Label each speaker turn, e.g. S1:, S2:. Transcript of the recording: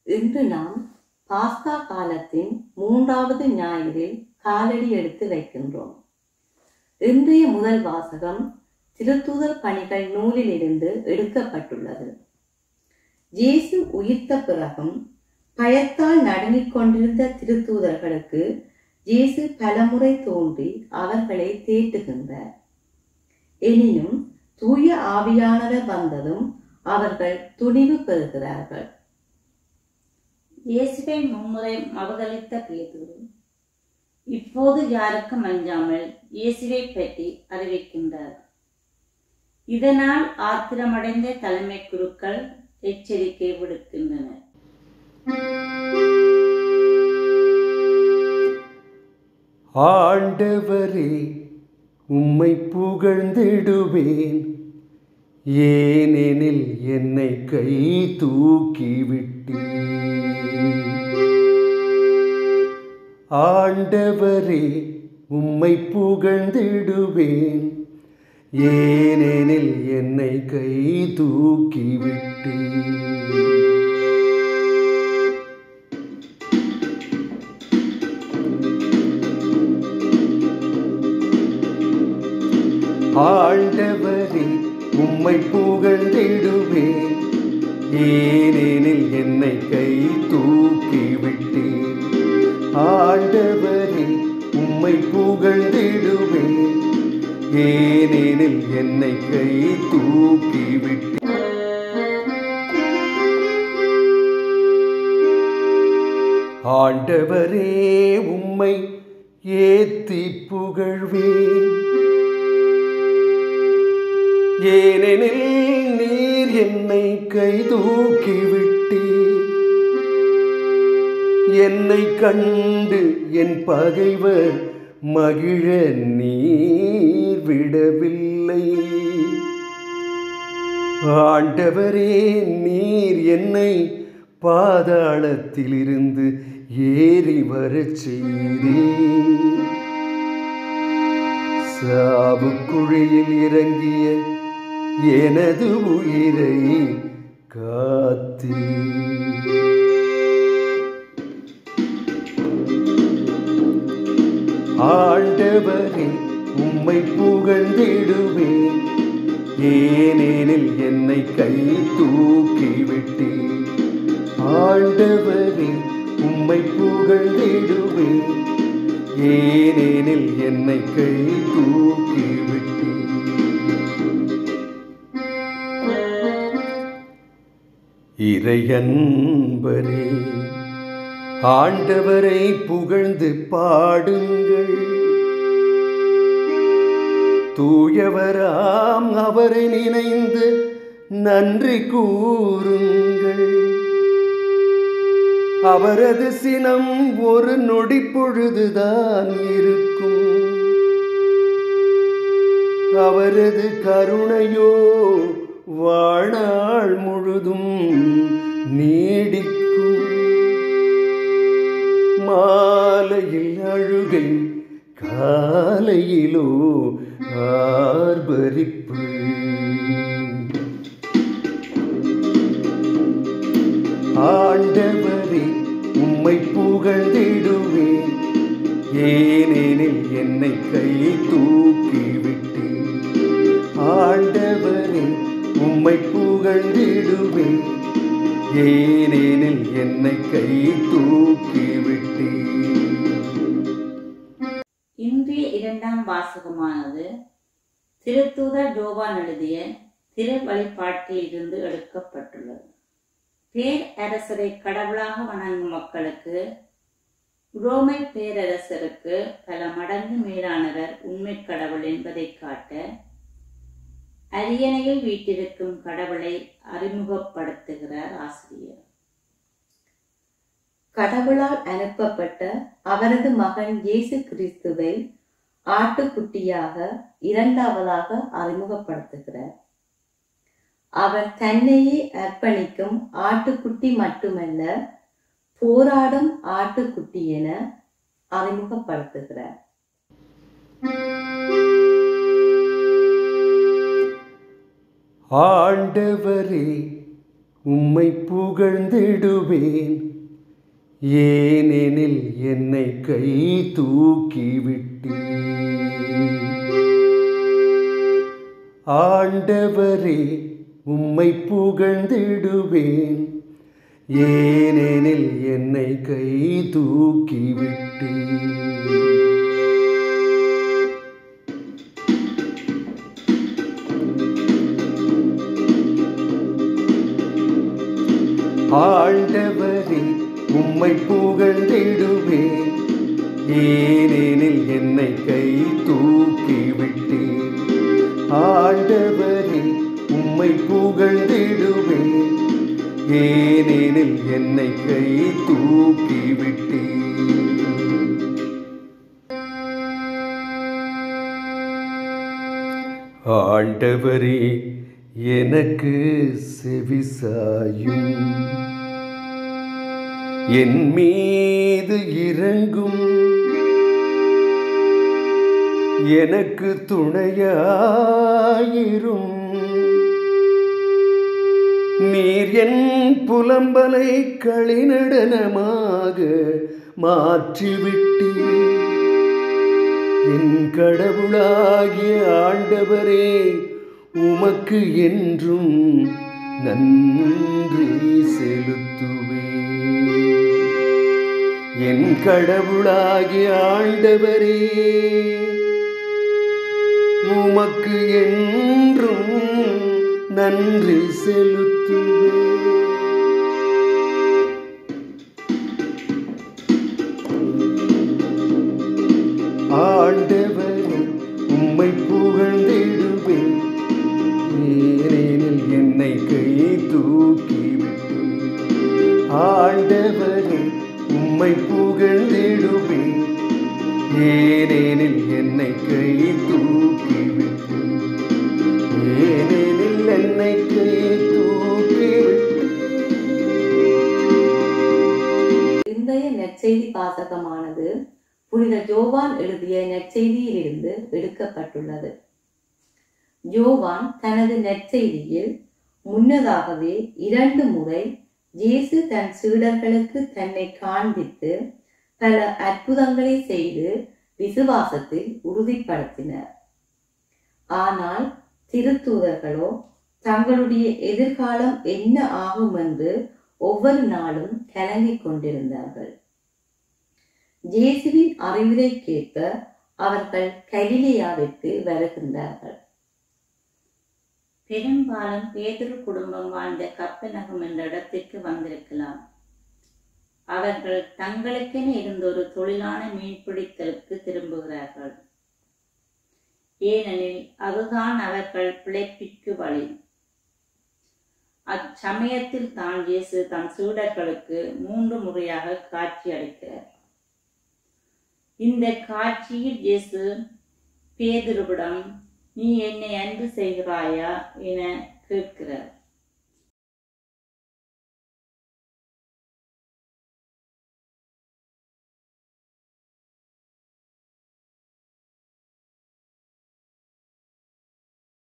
S1: இன்று நாம் பாஸ்கா காலத்தின் மூன்றாவது ஞாயிறில் காலடி எடுத்து வைக்கின்றோம் இன்றைய முதல் வாசகம் திருத்தூதர் பணிகள் நூலிலிருந்து எடுக்கப்பட்டுள்ளது இயேசு உயிர்த்த பிறகும் பயத்தால் நடுங்கிக் கொண்டிருந்த திருத்தூதர்களுக்கு இயேசு பலமுறை தோன்றி அவர்களை தேற்றுகின்றார் எனினும் தூய ஆவியானவர் வந்ததும் அவர்கள் துணிவு பெறுகிறார்கள்
S2: இயேசுவை மும்முறை மறுதளித்த பேதுரு இப்போது யாருக்கும் அஞ்சாமல் இயேசுவை பற்றி அறிவிக்கின்றார் இதனால் ஆத்திரமடைந்த தலைமை குருக்கள் எச்சரிக்கை விடுக்கின்றனர்
S3: ஆண்டவரே உம்மை புகழ்ந்திடுவேன் ஏனெனில் என்னை கை தூக்கிவிட்டீர் ஆண்டவரே உம்மை புகழ்ந்திடுவேன் ஏனெனில் என்னை கை தூக்கிவிட்டீர் ஆண்டவரே உம்மை புகழ்ந்திடுவேன் ஏனெனில் என்னை கை தூக்கிவிட்டேன் ஆண்டவரே உம்மை புகழ்ந்திடுவேன் ஏனெனில் என்னை கை தூக்கிவிட்டேன் ஆண்டவரே உம்மை ஏத்தி புகழ்வேன் ஏனெனில் நீர் என்னை கை தூக்கிவிட்டீர் என்னை கண்டு என் பகைவர் மகிழ நீர் விடவில்லை ஆண்டவரே நீர் என்னை பாதாளத்திலிருந்து ஏறி வரச் செய்தீர் சாவுக்குழியில் இறங்கிய எனது உயிரை காத்து ஆண்டவரே உம்மை புகழ்ந்திடுவேன் ஏனெனில் என்னை கை தூக்கிவிட்டேன் ஆண்டவரே உம்மை புகழ்ந்திடுவேன் ஏனெனில் என்னை கை தூக்கிவிட்டீர் இறையன்பரே ஆண்டவரை புகழ்ந்து பாடுங்கள் தூயவராம் அவரை நினைந்து நன்றி கூறுங்கள் அவரது சினம் ஒரு நொடி பொழுதுதான் இருக்கும் அவரது கருணையோ வாழ்நாள் முழுதும் நீடிக்கும் மாலையில் அழுகை காலையிலோ ஆர்ப்பரிப்பு ஆண்டவரே உம்மை புகழ்ந்திடுவேன் ஏனெனில் என்னை கை தூக்கிவிட்டேன் ஆண்டவரே உம்மை புகழ்ந்திடுவேன் ஏனெனில் என்னை கை தூக்கிவிட்டேன்
S2: இன்றைய இரண்டாம் வாசகமானது திருத்தூதர் ஜோவான் எழுதிய திரு வழிபாட்டில் இருந்து எடுக்கப்பட்டுள்ளது பேர் அரசரை கடவுளாக வணங்கும் மக்களுக்கு ரோமை பேரரசருக்கு பல மடங்கு மேலானவர் உண்மை கடவுள் என்பதை காட்ட அரியணையில் வீட்டிருக்கும் கடவுளை அறிமுகப்படுத்துகிறார் ஆசிரியர்
S1: கடவுளால் அனுப்பப்பட்ட அவரது மகன் இயேசு கிறிஸ்துவை ஆட்டுக்குட்டியாக இரண்டாவதாக அறிமுகப்படுத்துகிறார் அவர் தன்னையே அர்ப்பணிக்கும் ஆட்டுக்குட்டி மட்டுமல்ல போராடும் ஆட்டுக்குட்டி என அறிமுகப்படுத்துகிறார்
S3: ஆண்டவரே உம்மை புகழ்ந்திடுவேன் ஏனெனில் என்னை கை தூக்கிவிட்டேன் ஆண்டவரே உம்மை புகழ்ந்திடுவேன் ஏனெனில் என்னை கை தூக்கிவிட்டேன் ஆண்டவரே உம்மை புகழ்ந்திடுவேன் ஏனெனில் என்னை கை தூக்கிவிட்டேன் ஆண்டவரே உம்மை புகழ்ந்திடுவேன் ஏனெனில் என்னை கை தூக்கிவிட்டேன் ஆண்டவரே எனக்கு செவிசாயும் என் மீது இறங்கும் எனக்கு துணையாயிரும் நீர் என் புலம்பலை களிநடனமாக மாற்றிவிட்டீர் என் கடவுளாகிய ஆண்டவரே உமக்கு என்றும் நன்றி செலுத்துவேன் என் கடவுளாகிய ஆண்டவரே உமக்கு என்றும் நன்றி செலுத்துவேன் ஆண்டவரே உம்மை புகழ்ந்திடுவேன் ஏனெனில் என்னை கை தூக்கிவிட்டேன் ஆண்டவரே உம்மை புகழ்ந்திடுவேன் ஏனெனில் என்னை கை தூக்கிவிட்டேன் ஏனெனில் என்னை கை தூக்கிவிட்டேன்
S1: இன்றைய நற்செய்தி வாசகமானது புனித ஜோவான் எழுதிய நற்செய்தியிலிருந்து எடுக்கப்பட்டுள்ளது ஜோவான் தனது நற்செய்தியில் முன்னதாகவே இரண்டு முறை இயேசு தன் சீடர்களுக்கு தன்னை காண்பித்து பல அற்புதங்களை செய்து விசுவாசத்தில் உறுதிப்படுத்தினர் ஆனால் திருத்தூதர்களோ தங்களுடைய எதிர்காலம் என்ன ஆகும் என்று ஒவ்வொரு நாளும் கலங்கிக் கொண்டிருந்தார்கள் இயேசுவின் அறிவுரை கேட்க அவர்கள் கலிலேயாவிற்கு வருகின்றார்கள்
S2: பெரும்பாலும் பேதுரு குடும்பம் வாழ்ந்த கப்பநகம் என்ற இடத்திற்கு வந்திருக்கலாம் அவர்கள் தங்களுக்கென இருந்த ஒரு தொழிலான மீன்பிடித்தலுக்கு திரும்புகிறார்கள் ஏனெனில் அதுதான் அவர்கள் பிழைப்பிற்கு வழி அச்சமயத்தில் தான் இயேசு தன் சீடர்களுக்கு மூன்று முறையாக காட்சி அளிக்கிறார் இந்த காட்சியில் இயேசு பேதுருவிடம் நீ என்னை அன்பு செய்கிறாயா என கேட்கிறார்